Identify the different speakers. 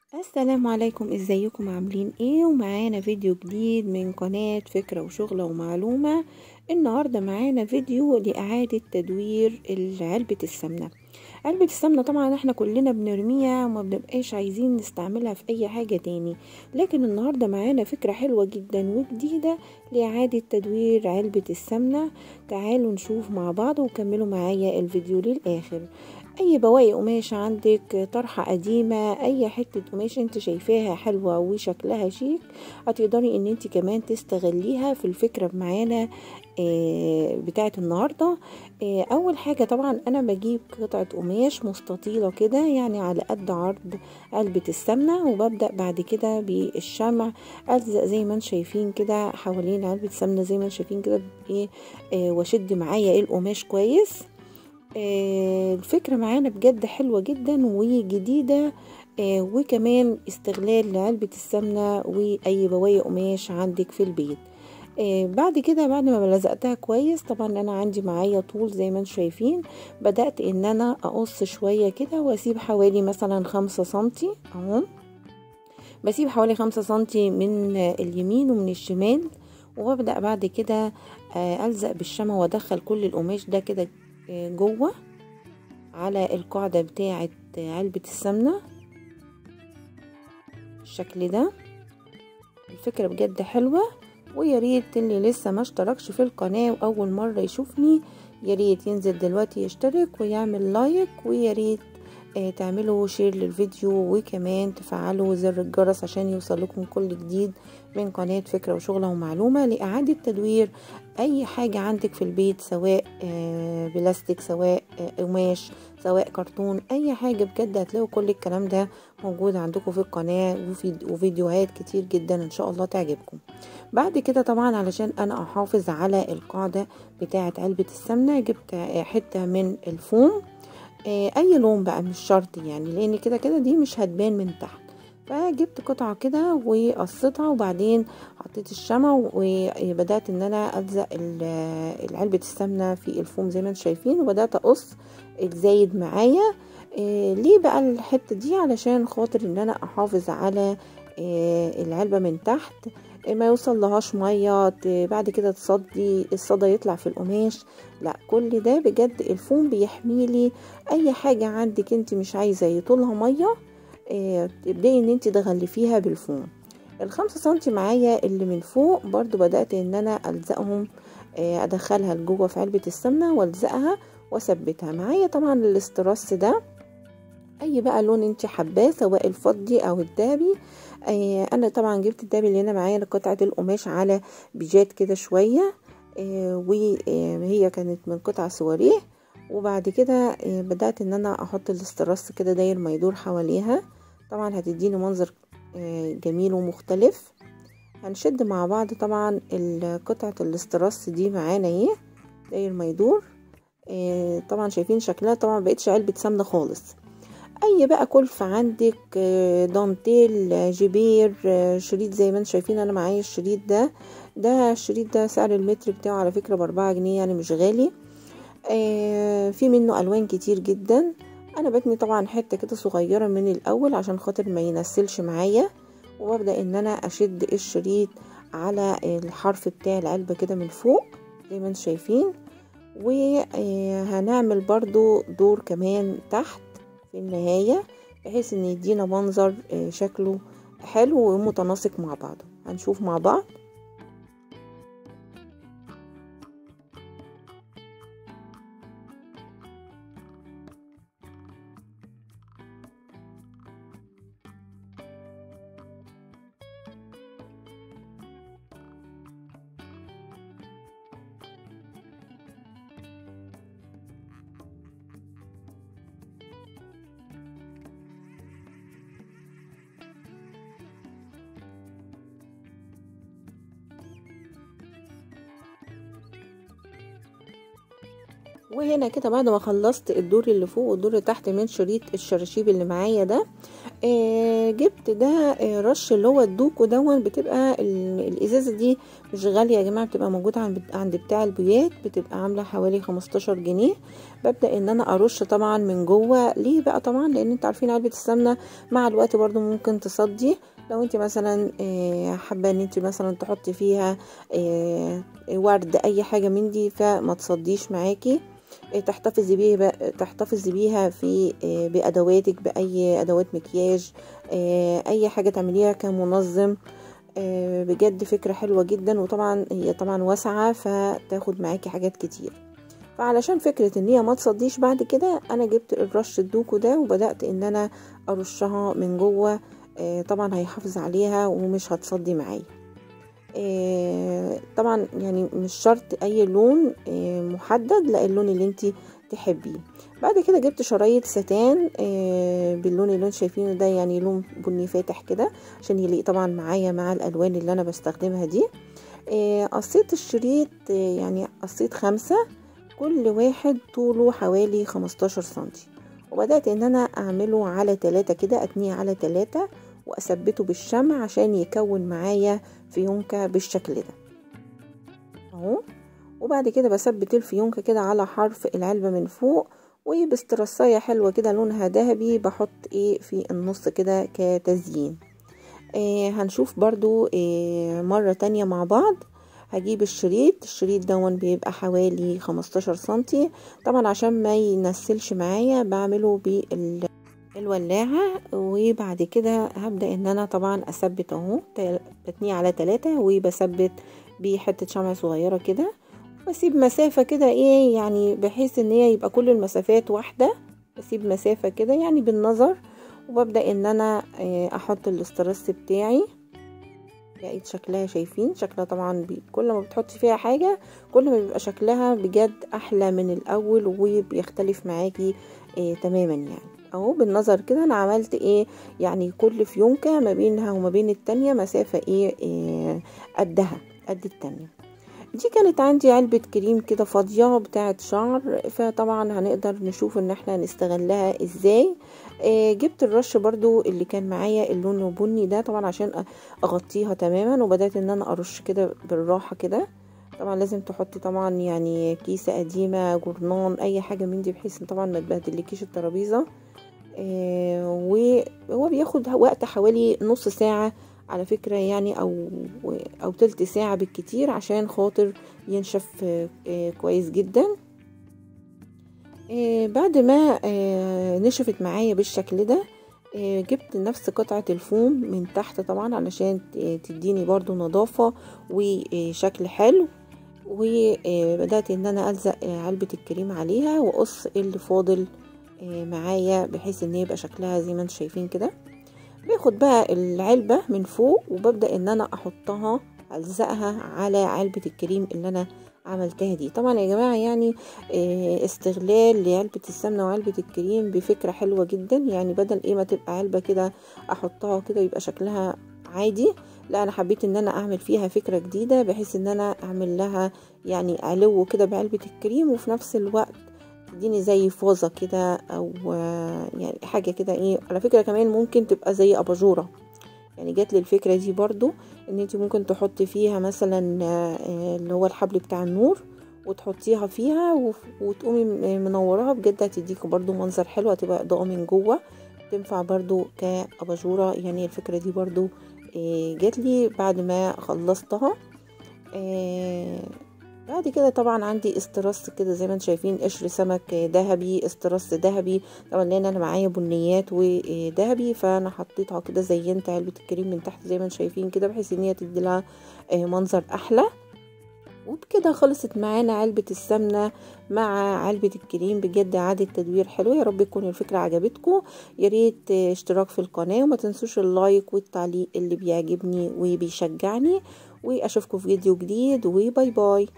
Speaker 1: السلام عليكم ازيكم عاملين ايه ومعانا فيديو جديد من قناة فكرة وشغلة ومعلومة النهاردة معانا فيديو لإعادة تدوير علبة السمنة علبة السمنة طبعا احنا كلنا بنرميها وما بنبقاش عايزين نستعملها في اي حاجة تاني لكن النهاردة معانا فكرة حلوة جدا وجديدة لإعادة تدوير علبة السمنة تعالوا نشوف مع بعض وكملوا معايا الفيديو للآخر اي بواقي قماش عندك طرحة قديمة اي حتة قماش انت شايفاها حلوة وشكلها شيك هتقدري ان انت كمان تستغليها في الفكرة معانا آه بتاعة النهاردة آه اول حاجة طبعا انا بجيب قطعة قماش مستطيلة كده يعني على قد عرض علبة السمنة وببدأ بعد كده بالشمع الزق زي ما انتم شايفين كده حوالين علبة السمنة زي ما انتم شايفين كده ايه آه واشد معايا القماش كويس آه الفكرة معانا بجد حلوة جدا وجديدة آه وكمان استغلال لعلبة السمنة وأي بواقي قماش عندك في البيت آه بعد كده بعد ما لزقتها كويس طبعا انا عندي معايا طول زي ما انتم شايفين بدأت ان انا اقص شوية كده واسيب حوالي مثلا خمسة سنتي اهو بسيب حوالي خمسة سنتي من اليمين ومن الشمال وببدأ بعد كده ألزق بالشمع وأدخل كل القماش ده كده جوه على القاعدة بتاعة علبة السمنة الشكل ده الفكرة بجد حلوة ويا ريت اللي لسه ما اشتركش في القناة واول مرة يشوفني يا ريت ينزل دلوقتي يشترك ويعمل لايك ويا ريت آه تعملوا شير للفيديو وكمان تفعلوا زر الجرس عشان يوصل لكم كل جديد من قناة فكرة وشغلة ومعلومة لإعادة تدوير أي حاجة عندك في البيت سواء آه بلاستيك سواء قماش آه سواء كرتون أي حاجة بجد هتلاقوا كل الكلام ده موجود عندكم في القناة وفيديوهات كتير جدا إن شاء الله تعجبكم بعد كده طبعا علشان أنا أحافظ على القاعدة بتاعة علبة السمنة جبت حتة من الفوم اي لون بقى مش شرط يعني لان كده كده دي مش هتبان من تحت فجبت قطعة كده وقصيتها وبعدين حطيت الشمع وبدأت ان انا الزق علبة السمنة في الفوم زي ما انتم شايفين وبدأت اقص الزايد معايا إيه ليه بقى الحتة دي علشان خاطر ان انا احافظ على إيه العلبة من تحت ما يوصل لهاش ميه بعد كده تصدي الصدى يطلع في القماش لا كل ده بجد الفوم بيحميلي اي حاجه عندك انت مش عايزه يطولها ميه اه تبداي ان انت تغلفيها بالفوم الخمسة سنتي معايا اللي من فوق برضو بدأت ان انا الزقهم اه ادخلها لجوه في علبة السمنة والزقها واثبتها معايا طبعا الاستراس ده اي بقى لون انت حباه سواء الفضي او الذهبي آه انا طبعا جبت الدابي اللي هنا معايا قطعه القماش على بيجات كده شويه آه وهي كانت من قطع سواريه وبعد كده آه بدات ان انا احط الاسترس كده داير ما يدور حواليها طبعا هتديني منظر آه جميل ومختلف هنشد مع بعض طبعا قطعه الاسترس دي معانا اهي داير ما يدور آه طبعا شايفين شكلها طبعا مبقتش علبه سمنه خالص اي بقى كلفة عندك دانتيل جبير شريط زي ما انتم شايفين انا معايا الشريط ده ده الشريط ده سعر المتر بتاعه على فكرة باربعة جنيه يعني مش غالي في منه الوان كتير جدا انا بتني طبعا حتة كده صغيرة من الاول عشان خاطر ما ينسلش معايا وببدأ ان انا اشد الشريط على الحرف بتاع العلبة كده من فوق زي ما انتم شايفين وهنعمل برضو دور كمان تحت في النهاية بحيث ان يدينا منظر شكله حلو ومتناسق مع بعضه هنشوف مع بعض وهنا كده بعد ما خلصت الدور اللي فوق والدور اللي تحت من شريط الشراشيب اللي معايا ده آه جبت ده آه رش اللي هو الدوكو دون بتبقى الازازه دي مش غاليه يا جماعه بتبقى موجوده عند عند بتاع البيات بتبقى عامله حوالي 15 جنيه ببدا ان انا ارش طبعا من جوه ليه بقى طبعا لان انتوا عارفين علبه السمنه مع الوقت برضو ممكن تصدي لو انت مثلا آه حابه ان انت مثلا تحطي فيها ورد اي حاجه من دي فما تصديش معاكي تحتفظي بيها تحتفظي بيها في بادواتك باي ادوات مكياج اي حاجه تعمليها كمنظم بجد فكره حلوه جدا وطبعا هي طبعا واسعه فتاخد معاكي حاجات كتير فعلشان فكرة ان هي ما تصديش بعد كده انا جبت الرش الدوكو ده وبدأت ان انا ارشها من جوه طبعا هيحافظ عليها ومش هتصدي معايا طبعا يعني مش شرط اي لون محدد لا اللون اللي انت تحبيه بعد كده جبت شرايط ستان باللون اللي انتوا شايفينه ده يعني لون بني فاتح كده عشان يليق طبعا معايا مع الالوان اللي انا بستخدمها دي قصيت الشريط يعني قصيت خمسة كل واحد طوله حوالي خمستاشر سنتي وبدأت ان انا اعمله على تلاتة كده اتنيه على تلاتة واثبته بالشمع عشان يكون معايا فيونكة بالشكل ده اهو وبعد كده بثبت الفيونكة كده على حرف العلبة من فوق وباسترساية حلوة كده لونها ذهبي بحط ايه في النص كده كتزيين آه هنشوف برضو آه مرة تانية مع بعض هجيب الشريط الشريط دون بيبقى حوالي خمستاشر سنتي طبعا عشان ما ينسلش معايا بعمله بال الولاعة وبعد كده هبدأ ان انا طبعا اثبت اهو بتنيه على تلاتة وبثبت بحتة شمع صغيرة كده بسيب مسافة كده ايه يعني بحيث ان هي يبقى كل المسافات واحدة بسيب مسافة كده يعني بالنظر وببدأ ان انا احط الاسترس بتاعي بقيت شكلها شايفين شكلها طبعا بي كل ما بتحطي فيها حاجة كل ما بيبقى شكلها بجد احلى من الاول وبيختلف معاكي إيه تماما يعني اهو بالنظر كده انا عملت ايه يعني كل فيونكة ما بينها وما بين التانية مسافة ايه, إيه قدها قد التانية دي كانت عندي علبة كريم كده فاضية بتاعة شعر فطبعا هنقدر نشوف ان احنا نستغلها ازاي آه جبت الرش برضو اللي كان معايا اللون البني ده طبعا عشان اغطيها تماما وبدأت ان انا ارش كده بالراحة كده طبعا لازم تحطي طبعا يعني كيسة قديمة جورنان اي حاجة من دي بحيث طبعا ما تبهدلكيش الترابيزة آه وهو بياخد وقت حوالي نص ساعة على فكرة يعني أو أو تلت ساعة بالكتير عشان خاطر ينشف كويس جدا بعد ما نشفت معايا بالشكل ده جبت نفس قطعة الفوم من تحت طبعا علشان تديني برضو نظافة وشكل حلو وبدأت ان انا الزق علبة الكريم عليها واقص اللي فاضل معايا بحيث ان يبقى شكلها زي ما انتم شايفين كده باخد بقى العلبة من فوق وببدأ ان انا احطها الزقها على علبة الكريم اللي انا عملتها دي طبعا يا جماعة يعني استغلال لعلبة السمنة وعلبة الكريم بفكرة حلوة جدا يعني بدل ايه ما تبقى علبة كده احطها كده يبقى شكلها عادي لا انا حبيت ان انا اعمل فيها فكرة جديدة بحيث ان انا اعمل لها يعني علو كده بعلبة الكريم وفي نفس الوقت تديني زي فوزة كده او يعني حاجة كده ايه على فكرة كمان ممكن تبقى زي اباجورة يعني جات لي الفكرة دي برضو ان انت ممكن تحطي فيها مثلا اللي هو الحبل بتاع النور وتحطيها فيها وتقومي منوراها بجد هتديكي برضو منظر حلو هتبقى اضاءة من جوه تنفع برضو كاباجورة يعني الفكرة دي برضو جات لي بعد ما خلصتها بعد كده طبعا عندي استرس كده زي ما انتم شايفين قشر سمك ذهبي استرس ذهبي طبعا لان انا معايا بنيات وذهبي فانا حطيتها كده زينت علبه الكريم من تحت زي ما انتم شايفين كده بحيث ان هي تدي لها منظر احلى وبكده خلصت معانا علبة السمنة مع علبة الكريم بجد عادة تدوير حلو يا رب تكون الفكرة عجبتكم يا ريت اشتراك في القناة وما تنسوش اللايك والتعليق اللي بيعجبني وبيشجعني واشوفكم في فيديو جديد وباي باي